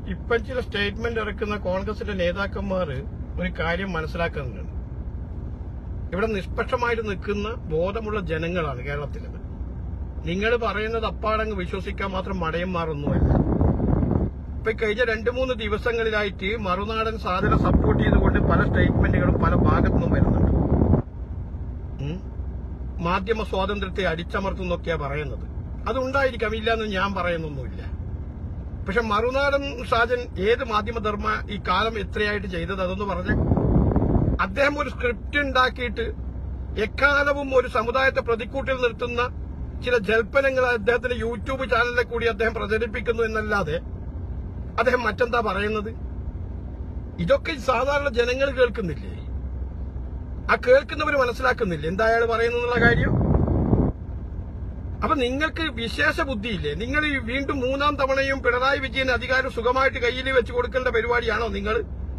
ഇപ്പം ചില സ്റ്റേറ്റ്മെന്റ് ഇറക്കുന്ന കോൺഗ്രസിന്റെ നേതാക്കന്മാർ ഒരു കാര്യം മനസ്സിലാക്കുന്നുണ്ട് ഇവിടെ നിഷ്പക്ഷമായിട്ട് നിൽക്കുന്ന ബോധമുള്ള ജനങ്ങളാണ് കേരളത്തിലത് നിങ്ങൾ പറയുന്നത് അപ്പാടങ്ങ് വിശ്വസിക്കാൻ മാത്രം മടയന്മാരൊന്നുമല്ല ഇപ്പൊ ഈ കഴിഞ്ഞ രണ്ടു മൂന്ന് ദിവസങ്ങളിലായിട്ട് മറുനാടൻ സാധന സപ്പോർട്ട് ചെയ്തുകൊണ്ട് പല സ്റ്റേറ്റ്മെന്റുകളും പല ഭാഗത്തു നിന്നും വരുന്നുണ്ട് ഉം. മാധ്യമ സ്വാതന്ത്ര്യത്തെ അടിച്ചമർത്തുന്നൊക്കെയാ പറയുന്നത് അതുണ്ടായിരിക്കാം ഇല്ലാന്ന് ഞാൻ പറയുന്നൊന്നുമില്ല പക്ഷെ മറുനാടൻ ഷാജൻ ഏത് മാധ്യമധർമ്മ ഈ കാലം എത്രയായിട്ട് ചെയ്തത് അതൊന്ന് പറഞ്ഞേ അദ്ദേഹം ഒരു സ്ക്രിപ്റ്റ് ഉണ്ടാക്കിയിട്ട് എക്കാലവും ഒരു സമുദായത്തെ പ്രതിക്കൂട്ടിൽ നിർത്തുന്ന ചില ജൽപ്പനങ്ങൾ അദ്ദേഹത്തിന്റെ യൂട്യൂബ് ചാനലിൽ കൂടി അദ്ദേഹം പ്രചരിപ്പിക്കുന്നു എന്നല്ലാതെ അദ്ദേഹം മറ്റെന്താ പറയുന്നത് ഇതൊക്കെ സാധാരണ ജനങ്ങൾ കേൾക്കുന്നില്ലേ ആ കേൾക്കുന്നവർ മനസ്സിലാക്കുന്നില്ലേ എന്താ അയാൾ പറയുന്നുള്ള കാര്യം അപ്പൊ നിങ്ങൾക്ക് വിശേഷ ബുദ്ധിയില്ലേ നിങ്ങൾ ഈ വീണ്ടും മൂന്നാം തവണയും പിണറായി വിജയൻ അധികാരം സുഖമായിട്ട് കയ്യിൽ വെച്ച് കൊടുക്കേണ്ട പരിപാടിയാണോ നിങ്ങൾ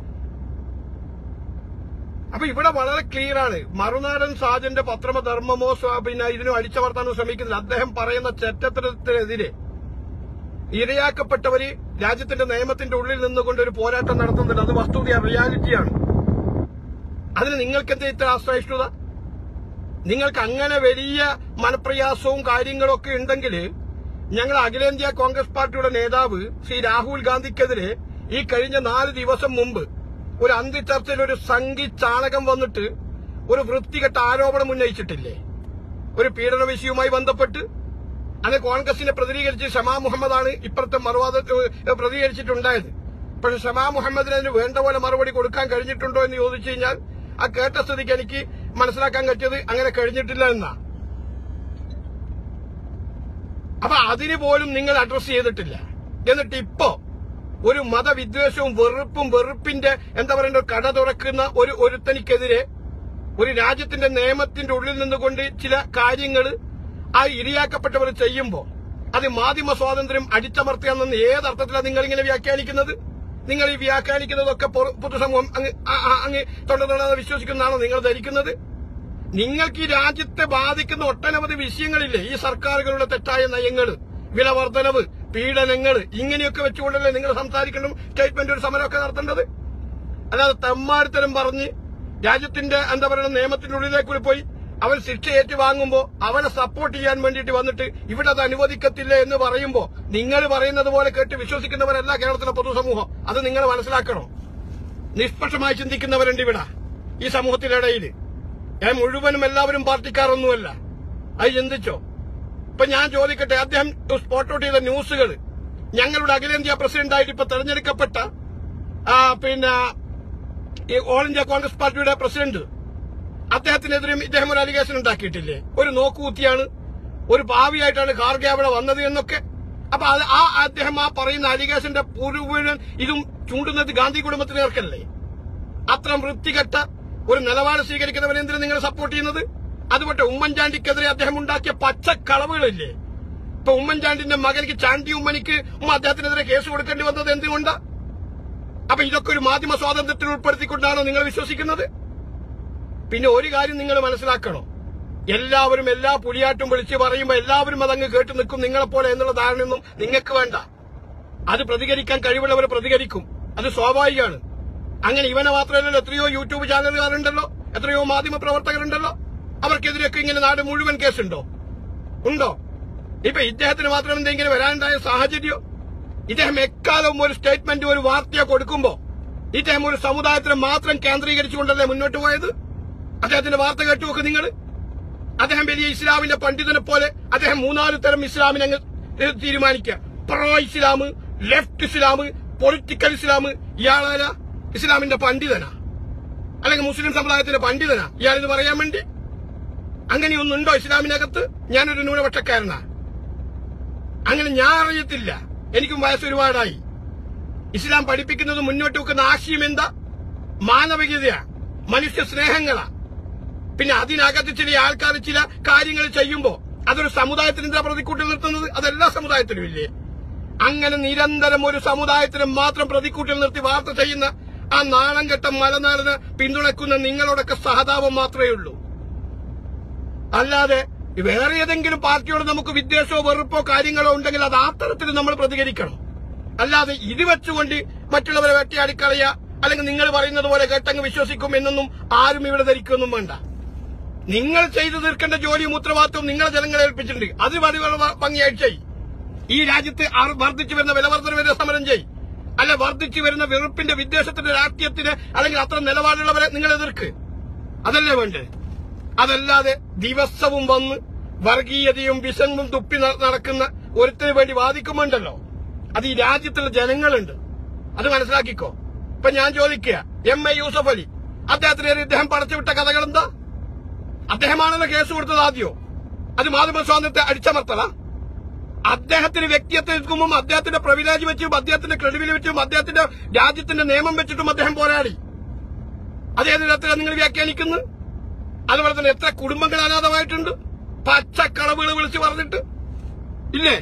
അപ്പൊ ഇവിടെ വളരെ ക്ലിയർ ആണ് മറുനാടൻ സാജന്റെ പത്രമധർമ്മമോ സ്വ- പിന്നെ ഇതിനോ അടിച്ചമർത്താനോ ശ്രമിക്കുന്നില്ല അദ്ദേഹം പറയുന്ന ചെറ്റത്തരത്തിനെതിരെ ഇരയാക്കപ്പെട്ടവര് രാജ്യത്തിന്റെ നിയമത്തിന്റെ ഉള്ളിൽ നിന്നുകൊണ്ട് ഒരു പോരാട്ടം നടത്തുന്നുണ്ട് അത് വസ്തുത റിയാലിറ്റിയാണ് അതിന് നിങ്ങൾക്ക് എന്താ ഇത്ര ആശ്രയിഷ്ണുത നിങ്ങൾക്ക് അങ്ങനെ വലിയ മനപ്രയാസവും കാര്യങ്ങളും ഒക്കെ ഉണ്ടെങ്കിൽ ഞങ്ങൾ അഖിലേന്ത്യാ കോൺഗ്രസ് പാർട്ടിയുടെ നേതാവ് ശ്രീ രാഹുൽ ഗാന്ധിക്കെതിരെ ഈ കഴിഞ്ഞ നാല് ദിവസം മുമ്പ് ഒരു അന്ത്യചർച്ചയിൽ ഒരു സംഘി ചാണകം വന്നിട്ട് ഒരു വൃത്തികെട്ട ആരോപണം ഉന്നയിച്ചിട്ടില്ലേ ഒരു പീഡന വിഷയവുമായി ബന്ധപ്പെട്ട് അത് കോൺഗ്രസിനെ പ്രതിനിധീകരിച്ച് ഷമാ മുഹമ്മദാണ് ഇപ്പുറത്തെ മറുവാദ ഏഹ് പ്രതികരിച്ചിട്ടുണ്ടായത് പക്ഷെ ഷമാ മുഹമ്മദിന് അതിന് വേണ്ട പോലെ മറുപടി കൊടുക്കാൻ കഴിഞ്ഞിട്ടുണ്ടോ എന്ന് ചോദിച്ചു കഴിഞ്ഞാൽ ആ കേട്ട സ്ഥിതിക്ക് എനിക്ക് മനസ്സിലാക്കാൻ പറ്റിയത് അങ്ങനെ കഴിഞ്ഞിട്ടില്ല എന്നാ അപ്പൊ അതിന് പോലും നിങ്ങൾ അഡ്രസ് ചെയ്തിട്ടില്ല എന്നിട്ട് ഇപ്പോ ഒരു മതവിദ്വേഷവും വെറുപ്പും വെറുപ്പിന്റെ എന്താ പറയണ്ട കട തുറക്കുന്ന ഒരു ഒരുത്തനിക്കെതിരെ ഒരു രാജ്യത്തിന്റെ നിയമത്തിന്റെ ഉള്ളിൽ നിന്നുകൊണ്ട് ചില കാര്യങ്ങൾ ആ ഇരയാക്കപ്പെട്ടവർ ചെയ്യുമ്പോ അത് മാധ്യമ സ്വാതന്ത്ര്യം അടിച്ചമർത്തുകയെന്ന് ഏതർത്ഥത്തിലാണ് നിങ്ങൾ ഇങ്ങനെ വ്യാഖ്യാനിക്കുന്നത് നിങ്ങൾ ഈ വ്യാഖ്യാനിക്കുന്നതൊക്കെ പൊറ- പൊതുസമൂഹം അങ്ങ് ആ- ആ- അങ്ങ് തൊണ്ട തൊടാതെ വിശ്വസിക്കുന്നതാണോ നിങ്ങൾ ധരിക്കുന്നത് നിങ്ങൾക്ക് ഈ രാജ്യത്തെ ബാധിക്കുന്ന ഒട്ടനവധി വിഷയങ്ങളില്ലേ ഈ സർക്കാരുകളുടെ തെറ്റായ നയങ്ങൾ വിലവർദ്ധനവ് പീഡനങ്ങൾ ഇങ്ങനെയൊക്കെ വെച്ചുകൊണ്ടല്ലേ നിങ്ങൾ സംസാരിക്കണം സ്റ്റേറ്റ്മെന്റ് ഒരു സമരമൊക്കെ നടത്തേണ്ടത് അല്ലാതെ തെമ്മാടിത്തരം പറഞ്ഞ് രാജ്യത്തിന്റെ എന്താ പറയുക നിയമത്തിന്റെ ഉള്ളിലേക്ക് കൂടി പോയി അവൻ ശിക്ഷ ഏറ്റുവാങ്ങുമ്പോ അവനെ സപ്പോർട്ട് ചെയ്യാൻ വേണ്ടിയിട്ട് വന്നിട്ട് ഇവിടെ അത് അനുവദിക്കത്തില്ല എന്ന് പറയുമ്പോ നിങ്ങൾ പറയുന്നത് പോലെ കേട്ട് വിശ്വസിക്കുന്നവരല്ല കേരളത്തിലെ പൊതുസമൂഹം അത് നിങ്ങൾ മനസ്സിലാക്കണം നിഷ്പക്ഷമായി ചിന്തിക്കുന്നവരുണ്ട് ഇവിടെ ഈ സമൂഹത്തിനിടയിൽ ഞാൻ മുഴുവനും എല്ലാവരും പാർട്ടിക്കാരൊന്നുമല്ല അത് ചിന്തിച്ചോ ഇപ്പൊ ഞാൻ ചോദിക്കട്ടെ അദ്ദേഹം സ്പോട്ട് ഔട്ട് ചെയ്ത ന്യൂസുകൾ ഞങ്ങളുടെ അഖിലേന്ത്യാ പ്രസിഡന്റായിട്ട് ഇപ്പൊ തെരഞ്ഞെടുക്കപ്പെട്ട ആ, പിന്നെ ഈ ഓൾ ഇന്ത്യ കോൺഗ്രസ് പാർട്ടിയുടെ പ്രസിഡന്റ് അദ്ദേഹത്തിനെതിരെയും ഇദ്ദേഹം ഒരു അലിഗേഷൻ ഉണ്ടാക്കിയിട്ടില്ലേ ഒരു നോക്കുകുത്തിയാണ് ഒരു ഭാവിയായിട്ടാണ് ഖാർഗെ അവിടെ വന്നത് എന്നൊക്കെ അപ്പൊ അത് ആ അദ്ദേഹം ആ പറയുന്ന അലിഗേഷന്റെ മുഴുവൻ ഇതും ചൂണ്ടുന്നത് ഗാന്ധി കുടുംബത്തിന് നേർക്കല്ലേ അത്ര വൃത്തികെട്ട ഒരു നിലപാട് സ്വീകരിക്കുന്നവരെ എന്തിനാ നിങ്ങൾ സപ്പോർട്ട് ചെയ്യുന്നത് അതുകൊണ്ട് ഉമ്മൻചാണ്ടിക്കെതിരെ അദ്ദേഹം ഉണ്ടാക്കിയ പച്ചക്കളവുകളില്ലേ ഇപ്പൊ ഉമ്മൻചാണ്ടിന്റെ മകനിക്ക് ചാണ്ടി ഉമ്മനിക്ക് ഉമ്മ അദ്ദേഹത്തിനെതിരെ കേസ് കൊടുക്കേണ്ടി വന്നത് എന്തുകൊണ്ടാ അപ്പൊ ഇതൊക്കെ ഒരു മാധ്യമ സ്വാതന്ത്ര്യത്തിൽ ഉൾപ്പെടുത്തിക്കൊണ്ടാണോ നിങ്ങൾ വിശ്വസിക്കുന്നത് പിന്നെ ഒരു കാര്യം നിങ്ങൾ മനസ്സിലാക്കണോ എല്ലാവരും എല്ലാ പുലിയാട്ടും വിളിച്ച് പറയുമ്പോൾ എല്ലാവരും അതങ്ങ് കേട്ട് നിൽക്കും നിങ്ങളെപ്പോലെ എന്നുള്ള ധാരണയൊന്നും നിങ്ങൾക്ക് വേണ്ട അത് പ്രതികരിക്കാൻ കഴിവുള്ളവർ പ്രതികരിക്കും അത് സ്വാഭാവികമാണ് അങ്ങനെ ഇവനെ മാത്രമല്ലല്ലോ എത്രയോ യൂട്യൂബ് ചാനലുകാരുണ്ടല്ലോ എത്രയോ മാധ്യമ പ്രവർത്തകരുണ്ടല്ലോ അവർക്കെതിരെയൊക്കെ ഇങ്ങനെ നാട് മുഴുവൻ കേസുണ്ടോ ഉണ്ടോ ഇപ്പൊ ഇദ്ദേഹത്തിന് മാത്രം എന്തെങ്കിലും വരാനുണ്ടായ സാഹചര്യം ഇദ്ദേഹം എക്കാലവും ഒരു സ്റ്റേറ്റ്മെന്റ് ഒരു വാർത്തയോ കൊടുക്കുമ്പോ ഇദ്ദേഹം ഒരു സമുദായത്തിനെ മാത്രം കേന്ദ്രീകരിച്ചുകൊണ്ടല്ലേ മുന്നോട്ട് പോയത് അദ്ദേഹത്തിന്റെ വാർത്ത കേട്ടു നോക്ക് നിങ്ങൾ അദ്ദേഹം വലിയ ഇസ്ലാമിന്റെ പണ്ഡിതനെ പോലെ അദ്ദേഹം മൂന്നാല് തരം ഇസ്ലാമിനെ അങ്ങ് ഏഹ് തീരുമാനിക്കുക pro Islam left Islam political Islam ഇയാളാല ഇസ്ലാമിന്റെ പണ്ഡിതനാ അല്ലെങ്കിൽ മുസ്ലിം സമുദായത്തിന്റെ പണ്ഡിതനാ ഇയാളിത് പറയാൻ വേണ്ടി അങ്ങനെയൊന്നുണ്ടോ ഇസ്ലാമിനകത്ത് ഞാനൊരു ന്യൂനപക്ഷക്കാരനാ അങ്ങനെ ഞാൻ അറിയത്തില്ല എനിക്കും വയസ്സ് ഒരുപാടായി ഇസ്ലാം പഠിപ്പിക്കുന്നത് മുന്നോട്ട് വെക്കുന്ന ആശയം എന്താ മാനവികതയാ മനുഷ്യ സ്നേഹങ്ങളാ പിന്നെ അതിനകത്ത് ചില ആൾക്കാർ ചില കാര്യങ്ങൾ ചെയ്യുമ്പോ അതൊരു സമുദായത്തിന് എന്താ പ്രതിക്കൂട്ടിൽ നിർത്തുന്നത് അതെല്ലാ സമുദായത്തിലും ഇല്ലേ അങ്ങനെ നിരന്തരം ഒരു സമുദായത്തിനും മാത്രം പ്രതിക്കൂട്ടിൽ നിർത്തി വാർത്ത ചെയ്യുന്ന ആ നാണം കെട്ട മലനാടിന് പിന്തുണക്കുന്ന നിങ്ങളോടൊക്കെ സഹതാപം മാത്രമേ ഉള്ളൂ അല്ലാതെ വേറെ ഏതെങ്കിലും പാർട്ടിയോട് നമുക്ക് വിദ്വേഷമോ വെറുപ്പോ കാര്യങ്ങളോ ഉണ്ടെങ്കിൽ അത് ആ തരത്തിൽ നമ്മൾ പ്രതികരിക്കണം അല്ലാതെ ഇത് വെച്ചുകൊണ്ട് മറ്റുള്ളവരെ വേട്ടയാടിക്കളയ അല്ലെങ്കിൽ നിങ്ങൾ പറയുന്നത് പോലെ കേട്ടങ്ങ് വിശ്വസിക്കും എന്നൊന്നും ആരും ഇവിടെ ധരിക്കൊന്നും വേണ്ട നിങ്ങൾ ചെയ്തു തീർക്കേണ്ട ജോലിയും ഉത്തരവാദിത്വവും നിങ്ങളെ ജനങ്ങളെ ഏൽപ്പിച്ചിട്ടുണ്ട് അത് വളരെ ഭംഗിയായിട്ട് ചെയ്യും ഈ രാജ്യത്ത് ആർ- വർദ്ധിച്ചു വരുന്ന വിലവർദ്ധനവിന്റെ സമരം ചെയ്യും അല്ല വർദ്ധിച്ചു വരുന്ന വെറുപ്പിന്റെ വിദ്വേഷത്തിന്റെ രാഷ്ട്രീയത്തിന് അല്ലെങ്കിൽ അത്ര നിലപാടുള്ളവരെ നിങ്ങൾ എതിർക്ക് അതല്ലേ വേണ്ടത് അതല്ലാതെ ദിവസവും വന്ന് വർഗീയതയും വിഷങ്ങും തുപ്പി ന- നടക്കുന്ന ഒരുത്തിന് വേണ്ടി വാദിക്കുമ്പോണ്ടല്ലോ അത് ഈ രാജ്യത്തുള്ള ജനങ്ങളുണ്ട് അത് മനസ്സിലാക്കിക്കോ ഇപ്പൊ ഞാൻ ചോദിക്കുക എം എ യൂസഫ് അലി അദ്ദേഹത്തിന് ഇദ്ദേഹം പടച്ചുവിട്ട കഥകൾ എന്താ അദ്ദേഹമാണല്ലോ കേസ് കൊടുത്തത് ആദ്യോ അത് മാധ്യമ സ്വാതന്ത്ര്യത്തെ അടിച്ചമർത്തല അദ്ദേഹത്തിന് വ്യക്തിത്വം നിൽക്കുമ്പോൾ അദ്ദേഹത്തിന്റെ പ്രിവിലേജ് വെച്ചും അദ്ദേഹത്തിന്റെ ക്രെഡിബിലിറ്റി വെച്ചും അദ്ദേഹത്തിന്റെ രാജ്യത്തിന്റെ നിയമം വെച്ചിട്ടും അദ്ദേഹം പോരാടി അത് ഏത് തരത്തിലാണ് നിങ്ങൾ വ്യാഖ്യാനിക്കുന്നത് അതുപോലെ തന്നെ എത്ര കുടുംബങ്ങൾ അനാഥമായിട്ടുണ്ട് പച്ചക്കളവുകൾ വിളിച്ച് പറഞ്ഞിട്ട് ഇല്ലേ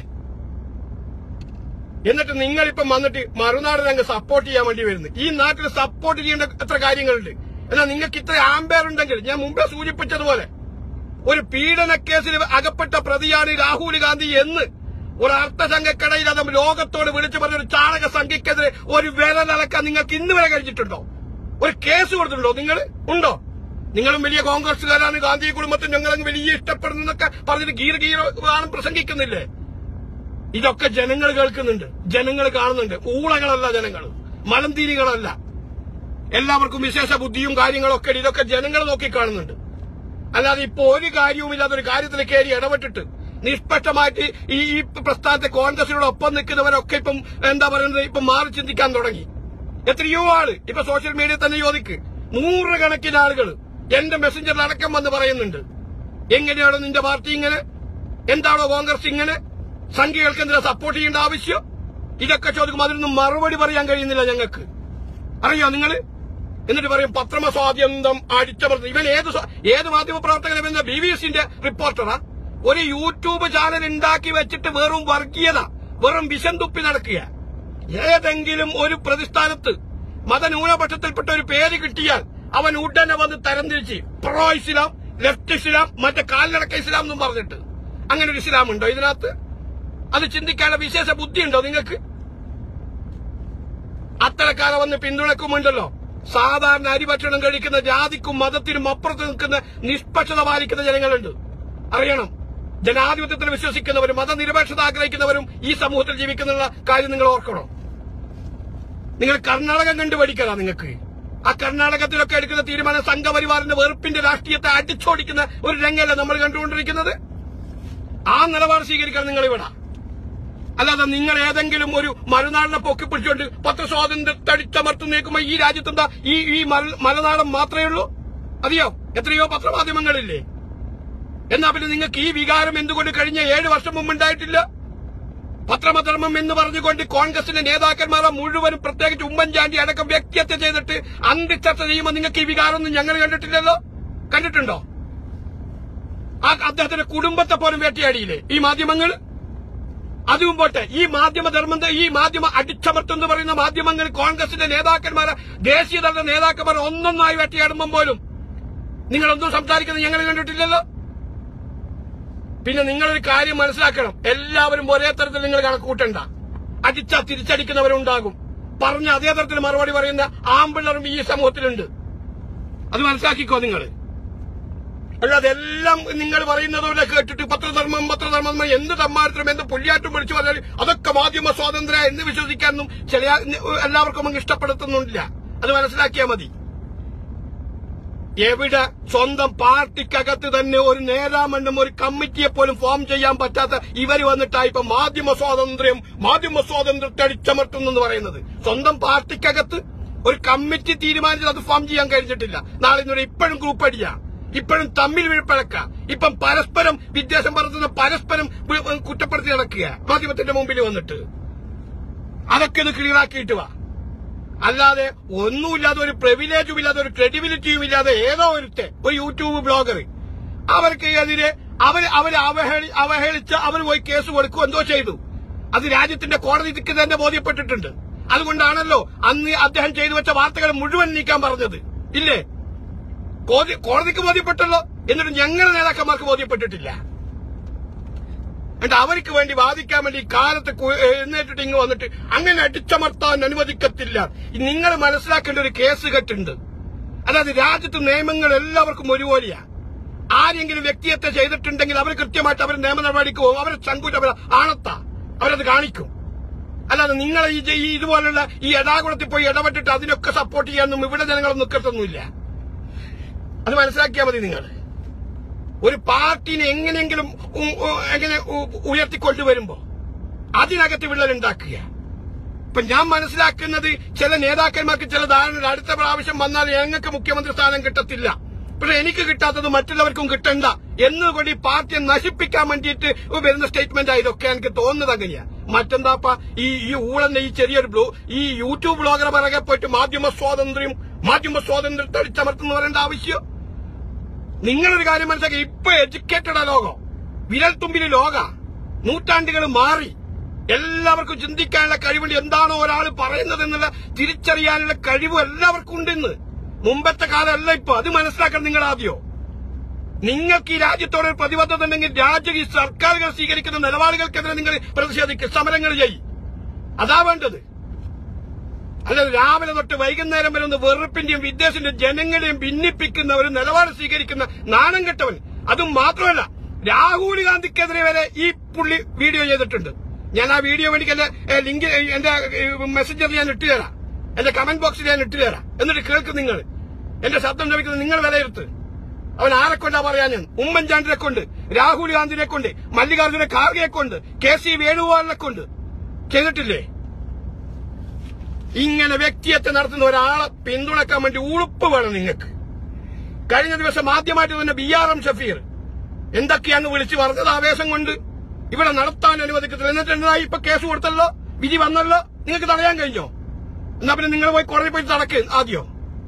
എന്നിട്ട് നിങ്ങളിപ്പം വന്നിട്ട് മറുനാട് അങ്ങ് സപ്പോർട്ട് ചെയ്യാൻ വേണ്ടി വരുന്നു ഈ നാട്ടിൽ സപ്പോർട്ട് ചെയ്യേണ്ട എത്ര കാര്യങ്ങളുണ്ട് എന്നാൽ നിങ്ങൾക്ക് ഇത്ര ആംബേർ ഉണ്ടെങ്കിൽ ഞാൻ മുമ്പേ സൂചിപ്പിച്ചതുപോലെ ഒരു പീഡന കേസിൽ അകപ്പെട്ട പ്രതിയാണ് രാഹുൽ ഗാന്ധി എന്ന് ഒരു അർത്ഥസംഘക്കടയിൽ അത് ലോകത്തോട് വിളിച്ചു പറഞ്ഞ ഒരു ചാണക സംഖ്യക്കെതിരെ ഒരു വിരലടക്കാൻ നിങ്ങൾക്ക് ഇന്ന് വരെ കഴിഞ്ഞിട്ടുണ്ടോ ഒരു കേസ് കൊടുത്തിട്ടുണ്ടോ നിങ്ങൾ ഉണ്ടോ നിങ്ങളും വലിയ കോൺഗ്രസുകാരാണ് ഗാന്ധി കുടുംബത്തെ ഞങ്ങളങ്ങ് വലിയ ഇഷ്ടപ്പെടുന്നൊക്കെ പറഞ്ഞിട്ട് ഗീർ ഗീർ ആണ് പ്രസംഗിക്കുന്നില്ലേ ഇതൊക്കെ ജനങ്ങൾ കേൾക്കുന്നുണ്ട് ജനങ്ങൾ കാണുന്നുണ്ട് ഊളകളല്ല ജനങ്ങൾ മലന്തീരികളല്ല എല്ലാവർക്കും വിശേഷ ബുദ്ധിയും കാര്യങ്ങളൊക്കെ ഉണ്ട്. ഇതൊക്കെ ജനങ്ങൾ നോക്കി കാണുന്നുണ്ട് അല്ലാതെ ഇപ്പൊ ഒരു കാര്യവുമില്ലാത്ത ഒരു കാര്യത്തിൽ കയറി ഇടപെട്ടിട്ട് നിഷ്പക്ഷമായിട്ട് ഈ ഈ പ്രസ്ഥാനത്തെ കോൺഗ്രസിനോടൊപ്പം നിൽക്കുന്നവരൊക്കെ ഇപ്പം എന്താ പറയുന്നത് ഇപ്പൊ മാറി ചിന്തിക്കാൻ തുടങ്ങി എത്രയോ ആള് ഇപ്പൊ സോഷ്യൽ മീഡിയ തന്നെ ചോദിക്ക് നൂറുകണക്കിന് ആളുകൾ എന്റെ മെസ്സഞ്ചറിൽ അടക്കം വന്ന് പറയുന്നുണ്ട് എങ്ങനെയാണോ നിന്റെ പാർട്ടി ഇങ്ങനെ എന്താണോ കോൺഗ്രസ് ഇങ്ങനെ സംഖ്യകൾക്ക് എന്തിനാ സപ്പോർട്ട് ചെയ്യേണ്ട ആവശ്യം ഇതൊക്കെ ചോദിക്കുമ്പോൾ അതിനൊന്നും മറുപടി പറയാൻ കഴിയുന്നില്ല ഞങ്ങൾക്ക് അറിയോ നിങ്ങള് എന്നിട്ട് പറയും പത്രമ സ്വാതന്ത്ര്യം അടിച്ചമർത്തി ഇവൻ ഏത് സ്വ- ഏത് മാധ്യമ പ്രവർത്തകനെന്ന ബി ബി എസിന്റെ റിപ്പോർട്ടറാ ഒരു യൂട്യൂബ് ചാനൽ ഉണ്ടാക്കി വെച്ചിട്ട് വെറും വർഗീയത വെറും വിഷം തുപ്പി നടക്കുക ഏതെങ്കിലും ഒരു പ്രതിസ്ഥാനത്ത് മതന്യൂനപക്ഷത്തിൽപ്പെട്ട ഒരു പേര് കിട്ടിയാൽ അവൻ ഉടനെ വന്ന് തരംതിരിച്ച് പ്രോ ഇസ്ലാം ലെഫ്റ്റ് ഇസ്ലാം മറ്റേ കാൽനടക്ക ഇസ്ലാം എന്നും പറഞ്ഞിട്ട് അങ്ങനെ ഒരു ഇസ്ലാം ഉണ്ടോ ഇതിനകത്ത് അത് ചിന്തിക്കാനുള്ള വിശേഷ ബുദ്ധിയുണ്ടോ നിങ്ങൾക്ക് അത്തരക്കാരെ വന്ന് പിന്തുണക്കുമുണ്ടല്ലോ സാധാരണ അരിഭക്ഷണം കഴിക്കുന്ന ജാതിക്കും മതത്തിനും അപ്പുറത്ത് നിൽക്കുന്ന നിഷ്പക്ഷത പാലിക്കുന്ന ജനങ്ങളുണ്ട് അറിയണം ജനാധിപത്യത്തിൽ വിശ്വസിക്കുന്നവരും മതനിരപേക്ഷത ആഗ്രഹിക്കുന്നവരും ഈ സമൂഹത്തിൽ ജീവിക്കുന്നുള്ള കാര്യം നിങ്ങൾ ഓർക്കണം നിങ്ങൾ കർണാടകം കണ്ടു പഠിക്കലാ നിങ്ങൾക്ക് ആ കർണാടകത്തിലൊക്കെ എടുക്കുന്ന തീരുമാനം സംഘപരിവാറിന്റെ വെറുപ്പിന്റെ രാഷ്ട്രീയത്തെ അടിച്ചോടിക്കുന്ന ഒരു രംഗമല്ല നമ്മൾ കണ്ടുകൊണ്ടിരിക്കുന്നത് ആ നിലപാട് സ്വീകരിക്കാൻ നിങ്ങൾ ഇവിടെ അല്ലാതെ നിങ്ങൾ ഏതെങ്കിലും ഒരു മറുനാടിനെ പൊക്കി പിടിച്ചുകൊണ്ട് പത്രസ്വാതന്ത്ര്യത്തെ അടിച്ചമർത്തു നീക്കുമ്പോ ഈ രാജ്യത്തെന്താ ഈ ഈ മല- മലനാടൻ മാത്രമേ ഉള്ളൂ അറിയോ എത്രയോ പത്രമാധ്യമങ്ങളില്ലേ എന്നാ പിന്നെ നിങ്ങൾക്ക് ഈ വികാരം എന്തുകൊണ്ട് കഴിഞ്ഞ ഏഴ് വർഷം മുമ്പ് ഉണ്ടായിട്ടില്ല പത്രമധർമ്മം എന്ന് പറഞ്ഞുകൊണ്ട് കോൺഗ്രസിന്റെ നേതാക്കന്മാരെ മുഴുവനും പ്രത്യേകിച്ച് ഉമ്മൻചാണ്ടി അടക്കം വ്യക്തിഹത്യ ചെയ്തിട്ട് അന്തിച്ചർച്ച ചെയ്യുമ്പോൾ നിങ്ങൾക്ക് ഈ വികാരമൊന്നും ഞങ്ങൾ കണ്ടിട്ടില്ലല്ലോ കണ്ടിട്ടുണ്ടോ ആ അദ്ദേഹത്തിന്റെ കുടുംബത്തെ പോലും വേട്ടയാടിയില്ലേ ഈ മാധ്യമങ്ങൾ അതും പോട്ടെ ഈ മാധ്യമധർമ്മം ഈ മാധ്യമ അടിച്ചമർത്തം എന്ന് പറയുന്ന മാധ്യമങ്ങൾ കോൺഗ്രസിന്റെ നേതാക്കന്മാരെ ദേശീയതല നേതാക്കന്മാർ ഒന്നൊന്നായി വേട്ടയാടുമ്പോൾ പോലും നിങ്ങളൊന്നും സംസാരിക്കുന്നത് ഞങ്ങൾ കണ്ടിട്ടില്ലല്ലോ പിന്നെ നിങ്ങളൊരു കാര്യം മനസ്സിലാക്കണം എല്ലാവരും ഒരേ തരത്തിൽ നിങ്ങൾ കണക്ക് കൂട്ടണ്ട അടിച്ച തിരിച്ചടിക്കുന്നവരുണ്ടാകും പറഞ്ഞ അതേ തരത്തിൽ മറുപടി പറയുന്ന ആമ്പിള്ളറും ഈ സമൂഹത്തിലുണ്ട് അത് മനസ്സിലാക്കിക്കോ നിങ്ങൾ അല്ലാതെ എല്ലാം നിങ്ങൾ പറയുന്നത് പോലെ കേട്ടിട്ട് പത്രധർമ്മം പത്രധർമ്മം എന്ത് തമ്മാരത്തിനും എന്ത് പുല്യാറ്റും വിളിച്ചു പറഞ്ഞാൽ അതൊക്കെ മാധ്യമ സ്വാതന്ത്ര്യം എന്ന് വിശ്വസിക്കാനൊന്നും ചില എല്ലാവർക്കും അങ്ങ് ഇഷ്ടപ്പെടുത്തുന്നില്ല അത് മനസ്സിലാക്കിയാൽ മതി എവിടെ സ്വന്തം പാർട്ടിക്കകത്ത് തന്നെ ഒരു നേരാമണ്ണം ഒരു കമ്മിറ്റിയെ പോലും ഫോം ചെയ്യാൻ പറ്റാത്ത ഇവര് വന്നിട്ടാ ഇപ്പൊ മാധ്യമ സ്വാതന്ത്ര്യം മാധ്യമ സ്വാതന്ത്ര്യത്തെ അടിച്ചമർത്തുന്നു പറയുന്നത് സ്വന്തം പാർട്ടിക്കകത്ത് ഒരു കമ്മിറ്റി തീരുമാനിച്ചത് അത് ഫോം ചെയ്യാൻ കഴിഞ്ഞിട്ടില്ല നാളെ ഇന്നൊരു ഇപ്പോഴും ഗ്രൂപ്പ് അടിയാ ഇപ്പോഴും തമ്മിൽ വിഴപ്പഴക്ക ഇപ്പം പരസ്പരം വിദ്വേഷം പറത്തുന്ന പരസ്പരം വി- കുറ്റപ്പെടുത്തി നടക്കുക മാധ്യമത്തിന്റെ മുമ്പിൽ വന്നിട്ട് അതൊക്കെ ഒന്ന് ക്ലിയറാക്കിയിട്ട് വാ അല്ലാതെ ഒന്നുമില്ലാതെ ഒരു പ്രിവിലേജും ഇല്ലാതെ ഒരു ക്രെഡിബിലിറ്റിയും ഇല്ലാതെ ഏതോ ഒരുത്തെ ഒരു യൂട്യൂബ് ബ്ലോഗർ അവർക്ക് എതിരെ അവർ അവരെ അവഹേളി അവഹേളിച്ച് അവർ പോയി കേസ് കൊടുക്കുക എന്തോ ചെയ്തു അത് രാജ്യത്തിന്റെ കോടതിക്ക് തന്നെ ബോധ്യപ്പെട്ടിട്ടുണ്ട് അതുകൊണ്ടാണല്ലോ അന്ന് അദ്ദേഹം ചെയ്തു വെച്ച വാർത്തകൾ മുഴുവൻ നീക്കാൻ പറഞ്ഞത് ഇല്ലേ കോടതി- കോടതിക്ക് ബോധ്യപ്പെട്ടല്ലോ എന്നിട്ട് ഞങ്ങളുടെ നേതാക്കന്മാർക്ക് ബോധ്യപ്പെട്ടിട്ടില്ല എന്നിട്ട് അവർക്ക് വേണ്ടി വാദിക്കാൻ വേണ്ടി ഈ കാലത്ത് കു- എഴുന്നേറ്റിട്ട് ഇങ്ങ് വന്നിട്ട് അങ്ങനെ അടിച്ചമർത്താൻ അനുവദിക്കത്തില്ല നിങ്ങൾ മനസ്സിലാക്കേണ്ട ഒരു കേസ് കെട്ടുണ്ട് അതായത് രാജ്യത്ത് നിയമങ്ങൾ എല്ലാവർക്കും ഒരുപോലെയാ ആരെങ്കിലും വ്യക്തിയത്തെ ചെയ്തിട്ടുണ്ടെങ്കിൽ അവർ കൃത്യമായിട്ട് അവർ നിയമ നടപടിക്ക് പോകും അവരെ ചങ്കൂറ്റ അവർ ആണത്താ അവരത് കാണിക്കും അല്ലാതെ നിങ്ങൾ ഈ ഈ ഇതുപോലുള്ള ഈ യഥാകുളത്തിൽ പോയി ഇടപെട്ടിട്ട് അതിനൊക്കെ സപ്പോർട്ട് ചെയ്യാനൊന്നും ഇവിടെ ജനങ്ങളൊന്നും നിൽക്കത്തൊന്നുമില്ല അത് മനസ്സിലാക്കിയാൽ മതി നിങ്ങൾ ഒരു പാർട്ടിനെ എങ്ങനെയെങ്കിലും ഉ- ഉ- എങ്ങനെ ഉ- ഉയർത്തിക്കൊണ്ടുവരുമ്പോ അതിനകത്ത് വിള്ളൽ ഉണ്ടാക്കുക ഇപ്പൊ ഞാൻ മനസ്സിലാക്കുന്നത് ചില നേതാക്കന്മാർക്ക് ചില ധാരണ അടുത്ത പ്രാവശ്യം വന്നാൽ ഞങ്ങൾക്ക് മുഖ്യമന്ത്രി സ്ഥാനം കിട്ടത്തില്ല പക്ഷെ എനിക്ക് കിട്ടാത്തത് മറ്റുള്ളവർക്കും കിട്ടണ്ട എന്നുകൊണ്ട് ഈ പാർട്ടിയെ നശിപ്പിക്കാൻ വേണ്ടിയിട്ട് വരുന്ന സ്റ്റേറ്റ്മെന്റ് ഇതൊക്കെ എനിക്ക് തോന്നുന്നത് അങ്ങനെയാ മറ്റെന്താപ്പ ഈ ഈ ഊളന്റെ ഈ ചെറിയൊരു ബ്ലൂ ഈ യൂട്യൂബ് ബ്ലോഗറെ പിറകെ പോയിട്ട് മാധ്യമ സ്വാതന്ത്ര്യം മാധ്യമ സ്വാതന്ത്ര്യത്തെ അടിച്ചമർത്തുന്ന പറയേണ്ട ആവശ്യം നിങ്ങളൊരു കാര്യം മനസ്സിലാക്കി ഇപ്പൊ എഡ്യൂക്കേറ്റഡ് ആ ലോകം വിരൽ തുമ്പിന് ലോക നൂറ്റാണ്ടുകൾ മാറി എല്ലാവർക്കും ചിന്തിക്കാനുള്ള കഴിവുണ്ട് എന്താണോ ഒരാൾ പറയുന്നത് എന്നുള്ള തിരിച്ചറിയാനുള്ള കഴിവ് എല്ലാവർക്കും ഉണ്ടെന്ന് മുമ്പത്തെ കാലമല്ല ഇപ്പൊ അത് മനസ്സിലാക്കണം നിങ്ങൾ ആദ്യോ നിങ്ങൾക്ക് ഈ രാജ്യത്തോട് ഒരു പ്രതിബദ്ധത ഉണ്ടെങ്കിൽ രാജ്യ ഈ സർക്കാരുകൾ സ്വീകരിക്കുന്ന നിലപാടുകൾക്കെതിരെ നിങ്ങൾ പ്രതിഷേധിക്കുക സമരങ്ങൾ ചെയ്യും അതാ വേണ്ടത് അല്ലാതെ രാവിലെ തൊട്ട് വൈകുന്നേരം വരെ ഒന്ന് വെറുപ്പിന്റെയും വിദ്വേഷന്റെയും ജനങ്ങളെയും ഭിന്നിപ്പിക്കുന്ന ഒരു നിലപാട് സ്വീകരിക്കുന്ന നാണം കെട്ടവൻ അതും മാത്രമല്ല രാഹുൽ ഗാന്ധിക്കെതിരെ വരെ ഈ പുള്ളി വീഡിയോ ചെയ്തിട്ടുണ്ട് ഞാൻ ആ വീഡിയോ വേണ്ടി എന്റെ ഏ, ലിങ്ക് ഏ, എന്റെ മെസ്സഞ്ചറിൽ ഞാൻ ഇട്ടുതരാം എന്റെ കമന്റ് ബോക്സിൽ ഞാൻ ഇട്ടുതരാം എന്നിട്ട് കേൾക്കും നിങ്ങൾ എന്റെ ശബ്ദം ലഭിക്കുന്നത് നിങ്ങൾ വിലയിരുത്ത് അവൻ ആരെ കൊണ്ടാ പറയാൻ ഞാൻ ഉമ്മൻചാണ്ടിനെ കൊണ്ട് രാഹുൽ ഗാന്ധിനെ കൊണ്ട് മല്ലികാർജുന ഖാർഗെയെ കൊണ്ട് കെ സി വേണുഗോപാലിനെ കൊണ്ട് ചെയ്തിട്ടില്ലേ ഇങ്ങനെ വ്യക്തിയത്തെ നടത്തുന്ന ഒരാളെ പിന്തുണക്കാൻ വേണ്ടി ഉളുപ്പ് വേണം നിങ്ങൾക്ക് കഴിഞ്ഞ ദിവസം ആദ്യമായിട്ട് തന്നെ ബി ആർ എം ഷഫീർ എന്തൊക്കെയാണ് വിളിച്ചു പറഞ്ഞത് ആവേശം കൊണ്ട് ഇവിടെ നടത്താൻ അനുവദിക്കത്തില്ല എന്നിട്ട് എന്തായി ഇപ്പൊ കേസ് കൊടുത്തല്ലോ വിധി വന്നല്ലോ നിങ്ങൾക്ക് തടയാൻ കഴിഞ്ഞോ എന്നാ പിന്നെ നിങ്ങൾ പോയി കോടതി പോയി തടക്ക് ആദ്യം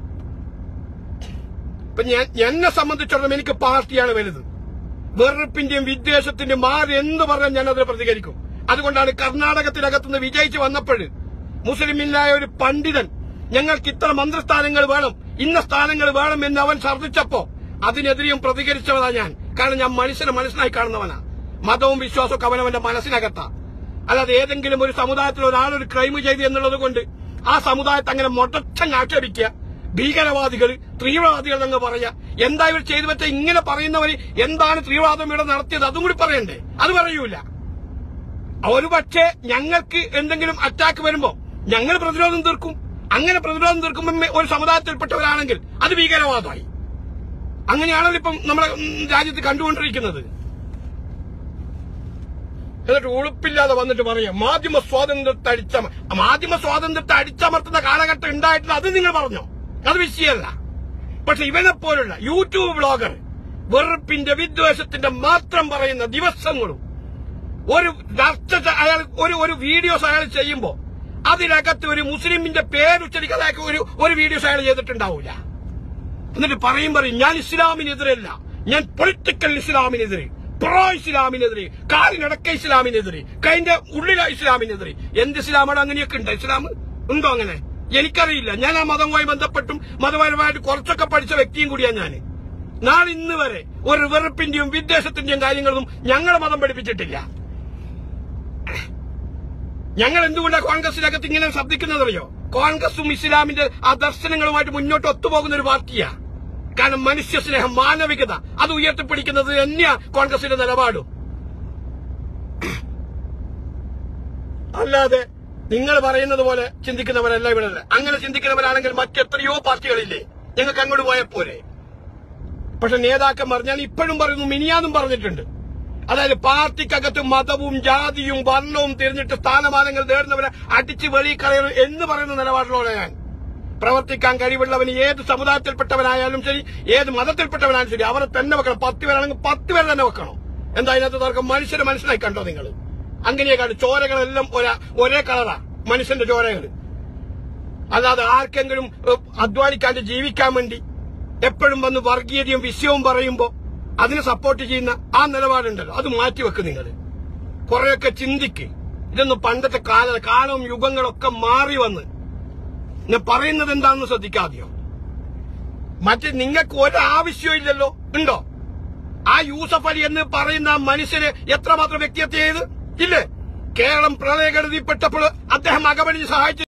ഇപ്പൊ ഞാൻ എന്നെ സംബന്ധിച്ചിടത്തോളം എനിക്ക് പാർട്ടിയാണ് വലുത് വെറുപ്പിന്റെയും വിദ്വേഷത്തിന്റെയും മാറി എന്ത് പറഞ്ഞാൽ ഞാൻ അതിനെ പ്രതികരിക്കും അതുകൊണ്ടാണ് കർണാടകത്തിനകത്തുനിന്ന് വിജയിച്ചു വന്നപ്പോൾ മുസ്ലിമിനായ ഒരു പണ്ഡിതൻ ഞങ്ങൾക്ക് ഇത്ര മന്ത്രിസ്ഥാനങ്ങൾ വേണം ഇന്ന സ്ഥാനങ്ങൾ വേണം എന്ന് അവൻ ഛർദ്ദിച്ചപ്പോ അതിനെതിരെയും പ്രതികരിച്ചവനാ ഞാൻ കാരണം ഞാൻ മനുഷ്യനെ മനുഷ്യനായി കാണുന്നവനാ മതവും വിശ്വാസവും ഒക്കെ അവനവന്റെ മനസ്സിനകത്താ അല്ലാതെ ഏതെങ്കിലും ഒരു സമുദായത്തിൽ ഒരാൾ ഒരു ക്രൈം ചെയ്തു എന്നുള്ളത് കൊണ്ട് ആ സമുദായത്തെ അങ്ങനെ മൊട്ടച്ചങ്ങ് ആക്ഷേപിക്കുക ഭീകരവാദികൾ തീവ്രവാദികൾ എന്ന് പറയാ എന്താ ഇവർ ചെയ്തു വെച്ച ഇങ്ങനെ പറയുന്നവര് എന്താണ് തീവ്രവാദം ഇവിടെ നടത്തിയത് അതും കൂടി പറയണ്ടേ അത് പറയൂല ഒരു പക്ഷേ ഞങ്ങൾക്ക് എന്തെങ്കിലും അറ്റാക്ക് വരുമ്പോ ഞങ്ങൾ പ്രതിരോധം തീർക്കും അങ്ങനെ പ്രതിരോധം തീർക്കുമ്പോൾ ഒരു സമുദായത്തിൽപ്പെട്ടവരാണെങ്കിൽ അത് ഭീകരവാദമായി അങ്ങനെയാണല്ലോ ഇപ്പം നമ്മുടെ ഉം, രാജ്യത്ത് കണ്ടുകൊണ്ടിരിക്കുന്നത് എന്നിട്ട് ഉളുപ്പില്ലാതെ വന്നിട്ട് പറയാം മാധ്യമ സ്വാതന്ത്ര്യത്തെ അടിച്ചമ മാധ്യമ സ്വാതന്ത്ര്യത്തെ അടിച്ചമർത്തുന്ന കാലഘട്ടം ഉണ്ടായിട്ടില്ല അത് നിങ്ങൾ പറഞ്ഞോ അത് വിഷയമല്ല പക്ഷെ ഇവനെ പോലുള്ള യൂട്യൂബ് ബ്ലോഗർ വെറുപ്പിന്റെ വിദ്വേഷത്തിന്റെ മാത്രം പറയുന്ന ദിവസങ്ങളും ഒരു ചർച്ച ച- അയാൾ ഒരു ഒരു വീഡിയോസ് അയാൾ ചെയ്യുമ്പോ അതിനകത്ത് ഒരു മുസ്ലിമിന്റെ പേരുച്ചരിക്കാതെ അയാൾക്ക് ഒരു ഒരു വീഡിയോസ് അയാൾ ചെയ്തിട്ടുണ്ടാവൂല എന്നിട്ട് പറയും പറയും ഞാൻ ഇസ്ലാമിനെതിരല്ല ഞാൻ പൊളിറ്റിക്കൽ ഇസ്ലാമിനെതിരെ പ്രോ ഇസ്ലാമിനെതിരെ കാലിനടക്ക ഇസ്ലാമിനെതിരെ കൈന്റെ ഉള്ളില ഇസ്ലാമിനെതിരെ എന്ത് ഇസ്ലാമാണ് അങ്ങനെയൊക്കെ ഉണ്ട് ഇസ്ലാം ഉണ്ടോ അങ്ങനെ എനിക്കറിയില്ല ഞാൻ ആ മതവുമായി ബന്ധപ്പെട്ടും മതപരമായിട്ട് കുറച്ചൊക്കെ പഠിച്ച വ്യക്തിയും കൂടിയാണ് ഞാൻ നാളെ ഇന്ന് വരെ ഒരു വെറുപ്പിന്റെയും വിദ്വേഷത്തിന്റെയും കാര്യങ്ങളൊന്നും ഞങ്ങളെ മതം പഠിപ്പിച്ചിട്ടില്ല ഞങ്ങൾ എന്തുകൊണ്ടാണ് കോൺഗ്രസിനകത്ത് ഇങ്ങനെ ശബ്ദിക്കുന്നതറിയോ കോൺഗ്രസും ഇസ്ലാമിന്റെ ആ ദർശനങ്ങളുമായിട്ട് മുന്നോട്ട് ഒത്തുപോകുന്ന ഒരു പാർട്ടിയാ കാരണം മനുഷ്യ സ്നേഹം മാനവികത അത് ഉയർത്തിപ്പിടിക്കുന്നത് തന്നെയാ കോൺഗ്രസിന്റെ നിലപാടും അല്ലാതെ നിങ്ങൾ പറയുന്നത് പോലെ ചിന്തിക്കുന്നവരല്ല ഇവിടെ ഉള്ളത്. അങ്ങനെ ചിന്തിക്കുന്നവരാണെങ്കിൽ മറ്റെത്രയോ പാർട്ടികളില്ലേ ഞങ്ങൾക്ക് അങ്ങോട്ട് പോയപ്പോരെ പക്ഷെ നേതാക്കന്മാർ ഞാൻ ഇപ്പോഴും പറയുന്നു മിനിയാന്നും പറഞ്ഞിട്ടുണ്ട് അതായത് പാർട്ടിക്കകത്ത് മതവും ജാതിയും വർണ്ണവും തിരിഞ്ഞിട്ട് സ്ഥാനമാനങ്ങൾ നേടുന്നവരെ അടിച്ച് വെളിയിൽ കളയണം എന്ന് പറയുന്ന നിലപാടിലൂടെ ഞാൻ പ്രവർത്തിക്കാൻ കഴിവുള്ളവന് ഏത് സമുദായത്തിൽപ്പെട്ടവനായാലും ശരി ഏത് മതത്തിൽപ്പെട്ടവനായാലും ശരി അവരെ തന്നെ വെക്കണം പത്ത് പേരാണെങ്കിൽ പത്ത് പേരെ തന്നെ വെക്കണം എന്താ അതിനകത്ത് തർക്കം മനുഷ്യരെ മനസ്സിലായി കണ്ടോ നിങ്ങൾ അങ്ങനെയൊക്കെയാണ് ചോരകളെല്ലാം ഒരേ ഒരേ കളറാ മനുഷ്യന്റെ ചോരകൾ അല്ലാതെ ആർക്കെങ്കിലും ഏഹ്, അധ്വാനിക്കാണ്ട് ജീവിക്കാൻ വേണ്ടി എപ്പോഴും വന്ന് വർഗീയതയും വിഷയവും പറയുമ്പോ അതിനെ സപ്പോർട്ട് ചെയ്യുന്ന ആ നിലപാടുണ്ടല്ലോ അത് മാറ്റിവെക്ക് നിങ്ങൾ കുറെയൊക്കെ ചിന്തിക്ക് ഇതൊന്നും പണ്ടത്തെ കാല കാലവും യുഗങ്ങളൊക്കെ മാറി വന്ന് ഞാൻ പറയുന്നത് എന്താണെന്ന് ശ്രദ്ധിക്കാതെയോ മറ്റ് നിങ്ങൾക്ക് ഒരാവശ്യവും ഇല്ലല്ലോ ഉണ്ടോ ആ യൂസഫ് അലി എന്ന് പറയുന്ന ആ മനുഷ്യന് എത്രമാത്രം വ്യക്തിഹത്യ ചെയ്ത് ഇല്ലേ കേരളം പ്രളയക്കെടുതിപ്പെട്ടപ്പോൾ അദ്ദേഹം അകമണിഞ്ഞ് സഹായിച്ചു